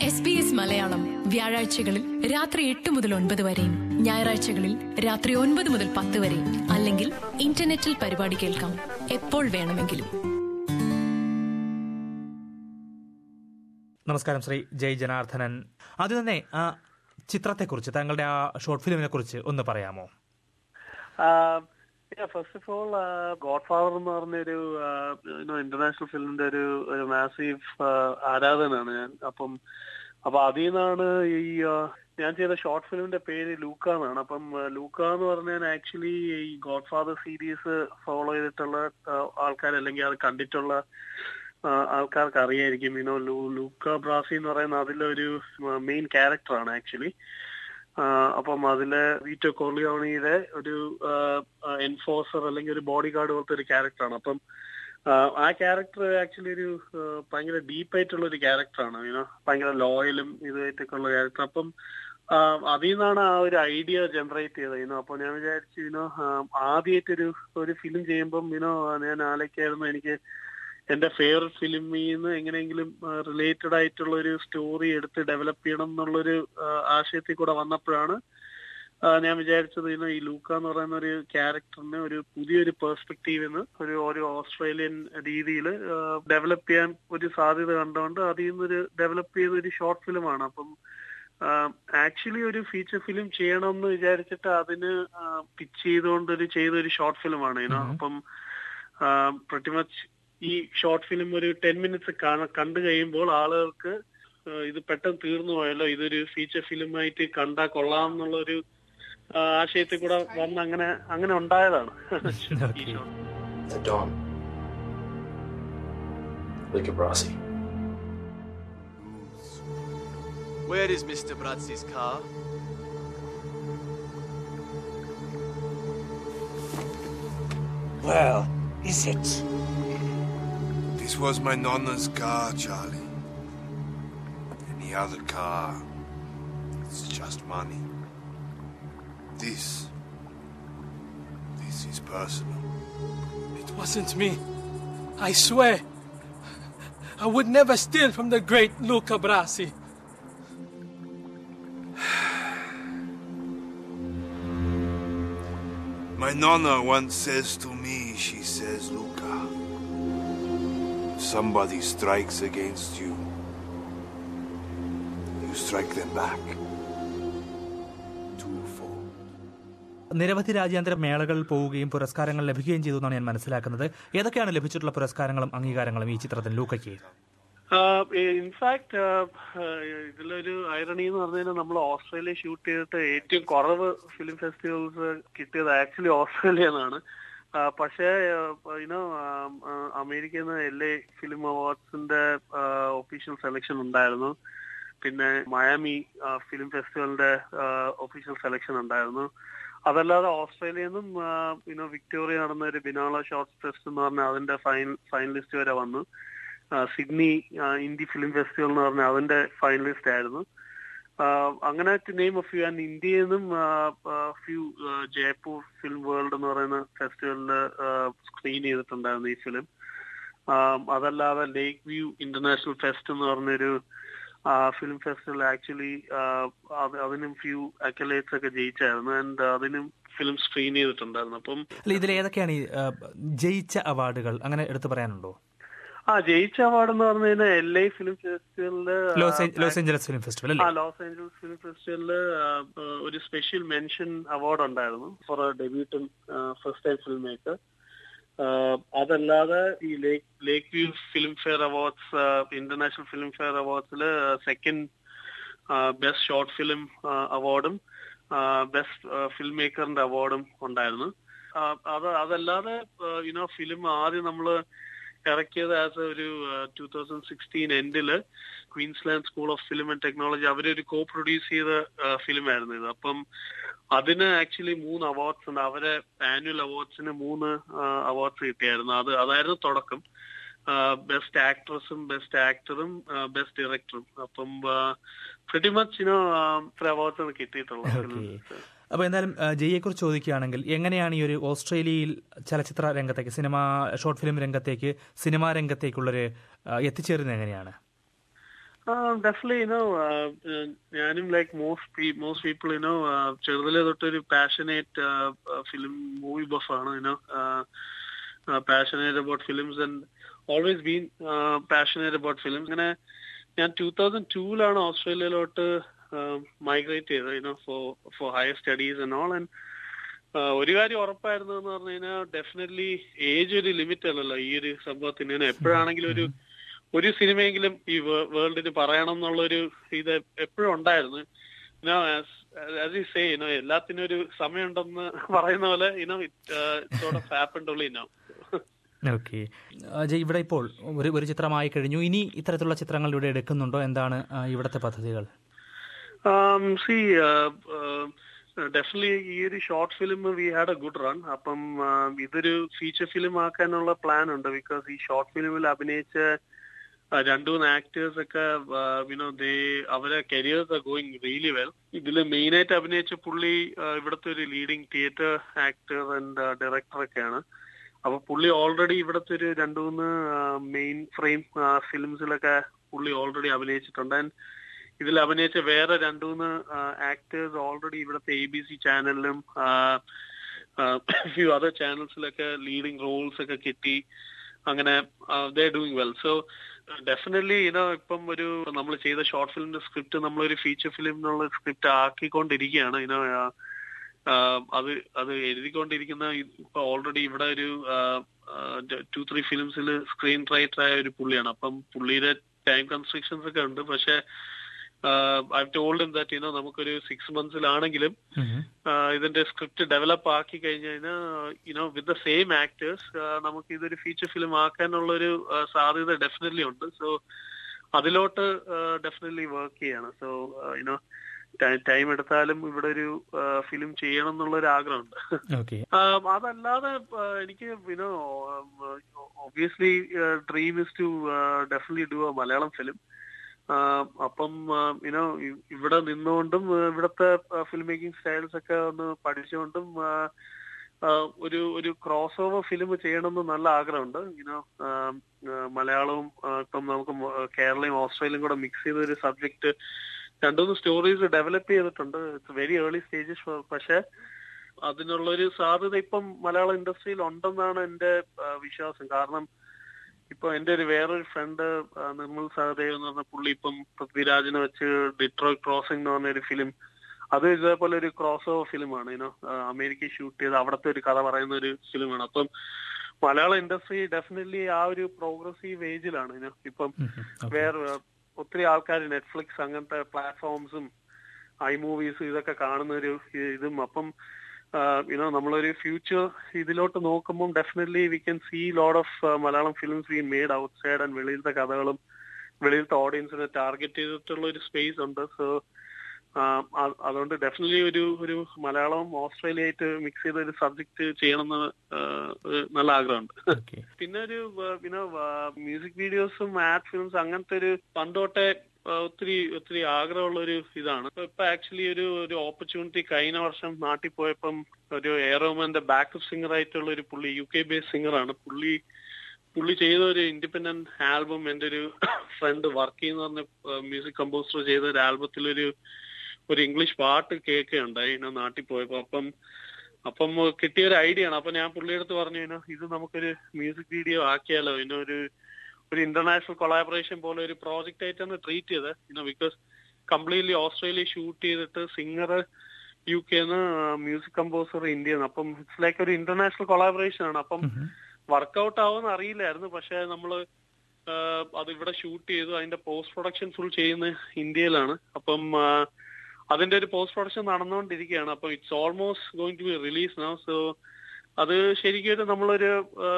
S B S Malayalam വ്യാഴാഴ്ചകളിൽ രാത്രി എട്ട് മുതൽ ഒൻപത് വരെയും ഞായറാഴ്ചകളിൽ രാത്രി ഒൻപത് മുതൽ പത്ത് വരെയും അല്ലെങ്കിൽ ഇന്റർനെറ്റിൽ പരിപാടി കേൾക്കാം എപ്പോൾ വേണമെങ്കിലും നമസ്കാരം ശ്രീ ജയ് ജനാർദ്ദനൻ ആദ്യം തന്നെ ആ ചിത്രത്തെക്കുറിച്ച് താങ്കളുടെ ആ ഷോർട്ട് ഫിലിമിനെ കുറിച്ച് ഒന്ന് പറയാമോ first of all Godfather എന്ന് പറഞ്ഞൊരു ഇന്റർനാഷണൽ ഫിലിമിന്റെ ഒരു ഒരു മാസീവ് ആരാധനാണ് ഞാൻ അപ്പം അപ്പൊ അതിൽ നിന്നാണ് ഈ ആ, ഞാൻ ചെയ്ത ഷോർട്ട് ഫിലിമിന്റെ പേര് ലൂക്ക എന്നാണ് അപ്പം ആ, ലൂക്ക എന്ന് പറഞ്ഞാൽ ആക്ച്വലി ഈ ഗോഡ് ഫാദർ സീരീസ് ഫോളോ ചെയ്തിട്ടുള്ള ആ, ആൾക്കാർ അല്ലെങ്കിൽ അത് കണ്ടിട്ടുള്ള ആ, ആൾക്കാർക്ക് അറിയായിരിക്കും യുനോ ലൂക്ക ബ്രാസി എന്ന് പറയുന്ന അതിലൊരു മെയിൻ ക്യാരക്ടറാണ് ആക്ച്വലി അപ്പം അതില് വീറ്റോ കോർലിയോണിയുടെ ഒരു എൻഫോഴ്സർ അല്ലെങ്കിൽ ഒരു ബോഡി ഗാർഡ് പോലത്തെ ഒരു ക്യാരക്ടറാണ് അപ്പം ആ, ആ ക്യാരക്ടർ ആക്ച്വലി ഒരു ആ, ഭയങ്കര ഡീപ്പ് ആയിട്ടുള്ള ഒരു ക്യാരക്ടറാണ് യുനോ ഭയങ്കര ലോയലും ഇതായിട്ടൊക്കെ ഉള്ള ക്യാരക്ടർ അപ്പം ആ, അതിൽ നിന്നാണ് ആ ഒരു ഐഡിയ ജനറേറ്റ് ചെയ്തത് യുനോ അപ്പൊ ഞാൻ വിചാരിച്ചു യുനോ ആദ്യമായിട്ടൊരു ഒരു ഫിലിം ചെയ്യുമ്പം യുനോ ഞാൻ ആലോചിക്കായിരുന്നു എനിക്ക് എന്റെ ഫേവററ്റ് ഫിലിമിൽ നിന്ന് എങ്ങനെയെങ്കിലും റിലേറ്റഡ് ആയിട്ടുള്ള ഒരു സ്റ്റോറി എടുത്ത് ഡെവലപ്പ് ചെയ്യണം എന്നുള്ളൊരു ആ, ആശയത്തിൽ കൂടെ വന്നപ്പോഴാണ് ആ, ഞാൻ വിചാരിച്ചത് ഇന്ന് ഈ ലൂക്ക എന്ന് പറയുന്ന ഒരു ക്യാരക്ടറിന് ഒരു പുതിയൊരു പെർസ്പെക്റ്റീവിൽ നിന്ന് ഒരു ഒരു ഓസ്ട്രേലിയൻ രീതിയിൽ ഡെവലപ്പ് ചെയ്യാൻ ഒരു സാധ്യത കണ്ടുകൊണ്ട് അതിൽ നിന്നൊരു ഡെവലപ്പ് ചെയ്ത ഒരു ഷോർട്ട് ഫിലിമാണ് അപ്പം ആക്ച്വലി ഒരു ഫീച്ചർ ഫിലിം ചെയ്യണം എന്ന് വിചാരിച്ചിട്ട് അതിന് പിച്ച് ചെയ്തുകൊണ്ട് ഒരു ചെയ്ത ഒരു ഷോർട്ട് ഫിലിമാണ് ഇതിനോ അപ്പം പ്രതി മച്ച് ഈ ഷോർട്ട് ഫിലിം ഒരു ടെൻ മിനിറ്റ്സ് കണ്ടു കഴിയുമ്പോൾ ആളുകൾക്ക് ആ, ഇത് പെട്ടെന്ന് തീർന്നു പോയല്ലോ ഇതൊരു ഫീച്ചർ ഫിലിമായിട്ട് കണ്ടാ കൊള്ളാം എന്നുള്ള ഒരു ആ, ആശയത്തിൽ കൂടെ വന്ന് അങ്ങനെ അങ്ങനെ ഉണ്ടായതാണ് ഈ short The Dawn. Luca Brasi. Where is Mr. Brazzi's car? Well, is it? This was my nonna's car, Charlie. Any other car, it's just money. This, this is personal. It wasn't me. I swear. I would never steal from the great Luca Brasi. My nonna once says to me, she says, Luca, if somebody strikes against you, you strike them back. Twofold. നിരവധി രാജ്യാന്തര മേളകളിൽ പോവുകയും പുരസ്കാരങ്ങൾ ലഭിക്കുകയും ചെയ്തു എന്നാണ് ഞാൻ മനസ്സിലാക്കുന്നത് ഏതൊക്കെയാണ് ലഭിച്ചിട്ടുള്ള പുരസ്കാരങ്ങളും അംഗീകാരങ്ങളും ഈ ചിത്രത്തിൽ ലൂക്കയ്ക്ക് ഇൻഫാക്ട് ഇതിലൊരു ഐറണി എന്ന് പറഞ്ഞു കഴിഞ്ഞാൽ നമ്മൾ ഓസ്ട്രേലിയ ഷൂട്ട് ചെയ്തിട്ട് ഏറ്റവും കുറവ് ഫിലിം ഫെസ്റ്റിവൽസ് കിട്ടിയത് ആക്ച്വലി ഓസ്ട്രേലിയ എന്നാണ് പക്ഷേ യുനോ അമേരിക്കയിൽ നിന്ന് എൽ എ ഫിലിം അവാർഡ്സിന്റെ ഒഫീഷ്യൽ സെലക്ഷൻ ഉണ്ടായിരുന്നു പിന്നെ മയാമി ഫിലിം ഫെസ്റ്റിവലിന്റെ ഒഫീഷ്യൽ സെലക്ഷൻ ഉണ്ടായിരുന്നു അതല്ലാതെ ഓസ്ട്രേലിയയിൽ നിന്നും യുനോ വിക്ടോറിയ നടന്ന ഒരു ബിനാള ഷോർട്സ് ഫെസ്റ്റ് എന്ന് പറഞ്ഞ അതിന്റെ ഫൈൻ ഫൈനലിസ്റ്റ് വരെ വന്നു ആ, സിഡ്നി ആ, ഇന്ത്യ ഫിലിം ഫെസ്റ്റിവൽ എന്ന് പറഞ്ഞ അതിന്റെ ഫൈനലിസ്റ്റ് ആയിരുന്നു ആ, അങ്ങനെ to name of few and ഇന്ത്യയിൽ നിന്നും ഫ്യൂ ജയ്പൂർ ഫിലിം വേൾഡ് എന്ന് പറയുന്ന ഫെസ്റ്റിവലിൽ സ്ക്രീൻ ചെയ്തിട്ടുണ്ടായിരുന്നു ഈ ഫിലിം അതല്ലാതെ ലേക്ക് വ്യൂ ഇന്റർനാഷണൽ ഫെസ്റ്റ് എന്ന് പറഞ്ഞൊരു ഫിലിം ഫെസ്റ്റിവൽ ആക്ച്വലി അതിനും ഫ്യൂ അക്കലേറ്റ്സ് ഒക്കെ ജയിച്ചായിരുന്നു ആൻഡ് അതിനും ഫിലിം സ്ക്രീൻ ചെയ്തിട്ടുണ്ടായിരുന്നു അപ്പം അല്ല ഇതിൽ ഏതൊക്കെയാണ് ഈ ആ, ജയിച്ച അവാർഡുകൾ അങ്ങനെ എടുത്തു പറയാനുണ്ടോ ആ ജയിച്ച അവാർഡ് എന്ന് പറഞ്ഞു കഴിഞ്ഞാൽ എൽ ഐ ഫിലിം ഫെസ്റ്റിവലില് ലോസ് ഏഞ്ച- ലോസ് ഏഞ്ചലസ് ഫിലിം ഫെസ്റ്റിവൽ ആ അല്ലേ ലോസ് ഏഞ്ചൽസ് ഫിലിം ഫെസ്റ്റിവലില് ഒരു സ്പെഷ്യൽ മെൻഷൻ അവാർഡ് ഉണ്ടായിരുന്നു for debutant first time filmmaker അതല്ലാതെ ഈ lake lake view film fair awards international film fair അവാർഡ്സിൽ സെക്കൻഡ് ബെസ്റ്റ് ഷോർട്ട് ഫിലിം അവാർഡും ബെസ്റ്റ് ഫിലിം മേക്കറിന്റെ അവാർഡും ഉണ്ടായിരുന്നു ആ, അത് അതല്ലാതെ യുനോ ഫിലിം ആദ്യം നമ്മള് ഇറക്കിയത് ആസ് ഒരു ടൂ തൗസൻഡ് സിക്സ്റ്റീൻ എൻഡില് Queensland school of film and technology അവരൊരു കോ പ്രൊഡ്യൂസ് ചെയ്ത ഫിലിം ആയിരുന്നു ഇത് അപ്പം അതിന് ആക്ച്വലി മൂന്ന് അവാർഡ്സ് ഉണ്ട് അവരെ ആനുവൽ അവാർഡ്സിന് മൂന്ന് അവാർഡ്സ് കിട്ടിയായിരുന്നു അത് അതായിരുന്നു തുടക്കം ബെസ്റ്റ് ആക്ട്രസും ബെസ്റ്റ് ആക്ടറും ബെസ്റ്റ് ഡയറക്ടറും അപ്പം പ്രിറ്റി മച്ച് ഇനോ അവാർഡ്സ് ആണ് കിട്ടിയിട്ടുള്ളത് ഓക്കെ അപ്പോൾ എന്തായാലും ജയ്യെ കുറിച്ച് ചോദിക്കുകയാണെങ്കിൽ എങ്ങനെയാണ് ഈ ഒരു ഓസ്ട്രേലിയയിൽ ചലച്ചിത്ര രംഗത്തേക്ക് സിനിമ ഷോർട്ട് ഫിലിം രംഗത്തേക്ക് സിനിമാ രംഗത്തേക്കുള്ളൊരു ആ, എത്തിച്ചേരുന്നത് എങ്ങനെയാണ് ഡെഫിനറ്റ്ലി യുനോ ഞാനും like most most people you know ചെറുതിലെ തൊട്ടൊരു പാഷനേറ്റ് ഫിലിം മൂവി ബഫ് ആണ് you know passionate about films and always been passionate about film അങ്ങനെ ഞാൻ ടൂ തൗസൻഡ് ടൂവിലാണ് ഓസ്ട്രേലിയയിലോട്ട് മൈഗ്രേറ്റ് ചെയ്തത് you know for for higher studies and all and ഒരു കാര്യം ഉറപ്പായിരുന്നു എന്ന് പറഞ്ഞു കഴിഞ്ഞാൽ ഡെഫിനറ്റ്ലി ഏജ് ഒരു ലിമിറ്റ് അല്ലല്ലോ ഈ ഒരു സംഭവത്തിന് ഞാൻ എപ്പോഴാണെങ്കിലും ഒരു ഒരു സിനിമയെങ്കിലും ഈ വേൾഡിന് പറയണം എന്നുള്ളൊരു ഇത് എപ്പോഴും ഉണ്ടായിരുന്നു ആസ് യു സേ ഇനോ എല്ലാത്തിനും ഒരു സമയമുണ്ടെന്ന് പറയുന്ന പോലെ you know it happened only no okay Ajay ഇവിടെ ഇപ്പോൾ ഒരു ഒരു ചിത്രമായി കഴിഞ്ഞു ഇനി ഇത്തരത്തിലുള്ള ചിത്രങ്ങൾ ഇവിടെ എടുക്കുന്നുണ്ടോ എന്താണ് ആ, ഇവിടുത്തെ പദ്ധതികൾ സി ഡെഫിനറ്റ്ലി ഈ ഒരു short film we had a good run അപ്പം uh, ഇതൊരു ഫീച്ചർ ഫിലിം ആക്കാനുള്ള പ്ലാൻ ഉണ്ട് ബിക്കോസ് ഈ ഷോർട്ട് ഫിലിമിൽ അഭിനയിച്ച uh, രണ്ടു മൂന്ന് ആക്ടേഴ്സ് ഒക്കെ യുനോ ദേ അവരെ careers are going really well ഇതിൽ മെയിൻ ആയിട്ട് അഭിനയിച്ച പുള്ളി uh, ഇവിടുത്തെ ഒരു leading theatre actor and director ഒക്കെയാണ് അപ്പൊ പുള്ളി ഓൾറെഡി ഇവിടുത്തെ ഒരു രണ്ടു മൂന്ന് മെയിൻ ഫ്രെയിം ഫിലിംസിലൊക്കെ പുള്ളി ഓൾറെഡി അഭിനയിച്ചിട്ടുണ്ട് ആൻഡ് ഇതിൽ അഭിനയിച്ച വേറെ രണ്ടു മൂന്ന് ആക്ടേഴ്സ് ഓൾറെഡി ഇവിടുത്തെ എ ബി സി ചാനലിലും ഫ്യൂ അതർ ചാനൽസിലൊക്കെ ലീഡിങ് റോൾസ് ഒക്കെ കിട്ടി അങ്ങനെ they doing well so definitely you know ഇപ്പം ഒരു നമ്മൾ ചെയ്ത ഷോർട്ട് ഫിലിമിന്റെ സ്ക്രിപ്റ്റ് നമ്മളൊരു ഫീച്ചർ ഫിലിം എന്നുള്ള സ്ക്രിപ്റ്റ് ആക്കിക്കൊണ്ടിരിക്കുകയാണ് ഇനോ അത് അത് എഴുതിക്കൊണ്ടിരിക്കുന്ന ഇപ്പൊ ഓൾറെഡി ഇവിടെ ഒരു ടു ത്രീ ഫിലിംസിൽ സ്ക്രീൻ റൈറ്റർ ആയ ഒരു പുള്ളിയാണ് അപ്പം പുള്ളിയുടെ ടൈം കൺസ്ട്രക്ഷൻസ് ഒക്കെ ഉണ്ട് പക്ഷെ ഐ ടോൾഡ് ദാറ്റ് യുനോ നമുക്കൊരു സിക്സ് മന്ത്സിലാണെങ്കിലും ഇതിന്റെ സ്ക്രിപ്റ്റ് ഡെവലപ്പ് ആക്കി കഴിഞ്ഞു കഴിഞ്ഞാൽ you know with the same actors നമുക്ക് ഇതൊരു ഫീച്ചർ ഫിലിം ആക്കാനുള്ള ഒരു സാധ്യത ഡെഫിനറ്റ്ലി ഉണ്ട് സോ അതിലോട്ട് ഡെഫിനറ്റ്ലി വർക്ക് ചെയ്യാണ് സോ യുനോ ടൈം എടുത്താലും ഇവിടെ ഒരു ഫിലിം ചെയ്യണം എന്നുള്ള ഒരു ആഗ്രഹമുണ്ട് ഓക്കെ അതല്ലാതെ എനിക്ക് you know obviously dream is to definitely do a Malayalam film അപ്പം യുനോ ഇവിടെ നിന്നുകൊണ്ടും ഇവിടുത്തെ ഫിലിം മേക്കിംഗ് സ്റ്റൈൽസ് ഒക്കെ ഒന്ന് പഠിച്ചുകൊണ്ടും ഒരു ഒരു ക്രോസ് ഓവർ ഫിലിം ചെയ്യണമെന്ന് നല്ല ആഗ്രഹമുണ്ട് യുനോ മലയാളവും ഇപ്പം നമുക്ക് കേരളയും ഓസ്ട്രേലിയയും കൂടെ മിക്സ് ചെയ്ത ഒരു സബ്ജക്ട് രണ്ടുമൂന്ന് സ്റ്റോറീസ് ഡെവലപ്പ് ചെയ്തിട്ടുണ്ട് ഇറ്റ്സ് വെരി ഏർലി സ്റ്റേജസ് പക്ഷെ അതിനുള്ളൊരു സാധ്യത ഇപ്പം മലയാള ഇൻഡസ്ട്രിയിൽ ഉണ്ടെന്നാണ് എന്റെ വിശ്വാസം കാരണം ഇപ്പൊ എന്റെ ഒരു വേറൊരു ഫ്രണ്ട് നിർമ്മൽ സഹദേവ് എന്ന് പറഞ്ഞ പുള്ളി ഇപ്പം പൃഥ്വിരാജിനെ വെച്ച് ഡിട്രോയ് ക്രോസിംഗ് എന്ന് പറഞ്ഞ ഒരു ഫിലിം അത് ഇതേപോലെ ഒരു ക്രോസ് ഓവർ ഫിലിമാണ് യുനോ അമേരിക്ക ഷൂട്ട് ചെയ്ത് അവിടുത്തെ ഒരു കഥ പറയുന്ന ഒരു ഫിലിമാണ് അപ്പം മലയാള ഇൻഡസ്ട്രി ഡെഫിനറ്റ്ലി ആ ഒരു പ്രോഗ്രസീവ് ഏജിലാണ് യുനോ ഇപ്പം വേറെ ഒത്തിരി ആൾക്കാർ നെറ്റ്ഫ്ലിക്സ് അങ്ങനത്തെ പ്ലാറ്റ്ഫോംസും ഐ മൂവീസ് ഇതൊക്കെ കാണുന്ന ഒരു ഇതും അപ്പം യുനോ നമ്മളൊരു ഫ്യൂച്ചർ ഇതിലോട്ട് നോക്കുമ്പോൾ definitely we can see load of Malayalam films been made outside and വെളിയിലത്തെ കഥകളും വെളിയിലത്തെ ഓഡിയൻസിനെ ടാർഗറ്റ് ചെയ്തിട്ടുള്ള ഒരു സ്പേസ് ഉണ്ട് സോ അതുകൊണ്ട് ഡെഫിനറ്റ്ലി ഒരു ഒരു മലയാളവും ഓസ്ട്രേലിയ ആയിട്ട് മിക്സ് ചെയ്ത ഒരു സബ്ജക്ട് ചെയ്യണമെന്ന് നല്ല ആഗ്രഹമുണ്ട് പിന്നെ ഒരു പിന്നെ മ്യൂസിക് വീഡിയോസും ആഡ് ഫിലിംസ് അങ്ങനത്തെ ഒരു പണ്ടോട്ടെ ഒത്തിരി ഒത്തിരി ആഗ്രഹമുള്ള ഒരു ഇതാണ് ഇപ്പൊ ആക്ച്വലി ഒരു ഒരു ഓപ്പർച്യൂണിറ്റി കഴിഞ്ഞ വർഷം നാട്ടിൽ പോയപ്പം ഒരു എയറോമന്റെ ബാക്കപ്പ് സിംഗർ ആയിട്ടുള്ള ഒരു പുള്ളി യു കെ ബേസ് സിംഗറാണ് പുള്ളി പുള്ളി ചെയ്ത ഒരു ഇൻഡിപെൻഡന്റ് ആൽബം എന്റെ ഒരു ഫ്രണ്ട് വർക്ക് ചെയ്യുന്ന പറഞ്ഞ മ്യൂസിക് കമ്പോസർ ചെയ്ത ഒരു ആൽബത്തിലൊരു ഒരു ഇംഗ്ലീഷ് പാട്ട് കേൾക്കുകയുണ്ടായി ഇങ്ങനെ നാട്ടിൽ പോയപ്പോ അപ്പം അപ്പം കിട്ടിയ ഒരു ഐഡിയ ആണ് അപ്പൊ ഞാൻ പുള്ളിയുടെ അടുത്ത് പറഞ്ഞു ഇനോ ഇത് നമുക്കൊരു മ്യൂസിക് വീഡിയോ ആക്കിയാലോ ഇനോ ഒരു ഒരു ഇന്റർനാഷണൽ കൊളാബറേഷൻ പോലെ ഒരു പ്രോജക്റ്റ് ആയിട്ടാണ് ട്രീറ്റ് ചെയ്തത് you know because completely Australia shoot ചെയ്തിട്ട് സിംഗർ യു കെന്ന് മ്യൂസിക് കമ്പോസർ ഇന്ത്യ അപ്പം ഇറ്റ്സ് ലൈക്ക് ഒരു ഇന്റർനാഷണൽ കൊളാബറേഷൻ ആണ് അപ്പം വർക്ക്ഔട്ട് ആവുമെന്ന് അറിയില്ലായിരുന്നു പക്ഷെ നമ്മള് അത് ഇവിടെ ഷൂട്ട് ചെയ്തു അതിന്റെ പോസ്റ്റ് പ്രൊഡക്ഷൻ ഫുൾ ചെയ്യുന്ന ഇന്ത്യയിലാണ് അപ്പം അതിന്റെ ഒരു പോസ്റ്റ് പ്രൊഡക്ഷൻ നടന്നുകൊണ്ടിരിക്കുകയാണ് അപ്പൊ it's almost going to be release now so അത് ശരിക്കും നമ്മളൊരു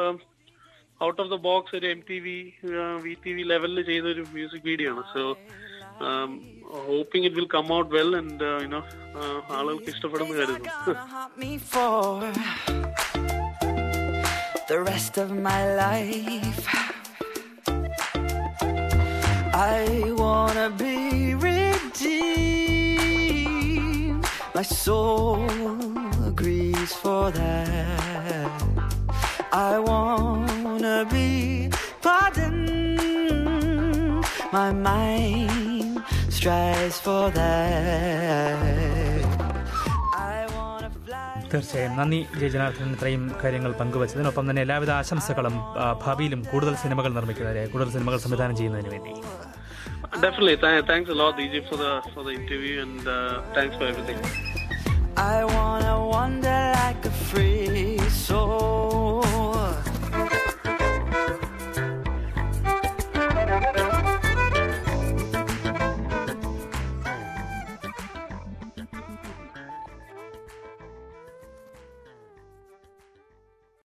ഔട്ട് ഓഫ് ദ ബോക്സ് ഒരു M T V V T V ലെവലിൽ ചെയ്ത ഒരു മ്യൂസിക് വീഡിയോ ആണ് so hoping it will come out well and you know ആളുകൾക്ക് ഇഷ്ടപ്പെടുന്ന കരുതുന്നു The rest of my life, I wanna be redeemed. My soul agrees for that. I wanna be pardoned My mind strives for that. I wanna fly. തീർച്ചയായും നന്ദി ജയ ജനാർദ്ദനൻ ഇത്രയും കാര്യങ്ങൾ പങ്കുവച്ചതിനൊപ്പം തന്നെ എല്ലാവിധ ആശംസകളും ആ, ഭാവിയിലും കൂടുതൽ സിനിമകൾ നിർമ്മിക്കുന്നതിന് കൂടുതൽ സിനിമകൾ സംവിധാനം ചെയ്യുന്നതിന് വേണ്ടി Definitely. Th- thanks a lot, DJ, for the for the interview, and uh, thanks for everything. I wanna wander like a free soul.